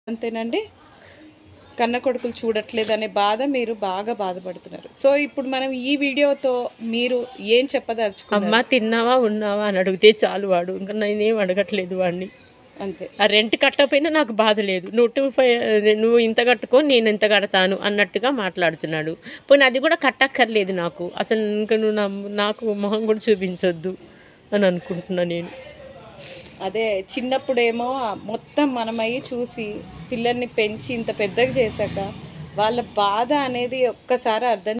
అంతేనండి కన్న కొడుకులు చూడట్లేదు అనే బాధ మీరు బాగా బాధపడుతున్నారు సో ఇప్పుడు మనం ఈ వీడియోతో మీరు ఏం చెప్పదలుచుకున్నారు అమ్మ తిన్నావా ఉన్నావా అని అడిగితే చాలు వాడు ఇంకా నేనేం అడగట్లేదు వాడిని అంతే ఆ రెంట్ కట్టకపోయినా నాకు బాధ లేదు నువ్వు టూ ఫైవ్ నువ్వు ఇంత కట్టుకో నేను ఇంత కడతాను అన్నట్టుగా మాట్లాడుతున్నాడు పోనీ అది కూడా కట్టక్కర్లేదు నాకు అసలు ఇంకా నువ్వు నా నాకు మొహం కూడా చూపించొద్దు అని అనుకుంటున్నా నేను అదే చిన్నప్పుడేమో మొత్తం మనమయ్యి చూసి పిల్లల్ని పెంచి ఇంత పెద్దగా చేశాక వాళ్ళ బాధ అనేది ఒక్కసారి అర్థం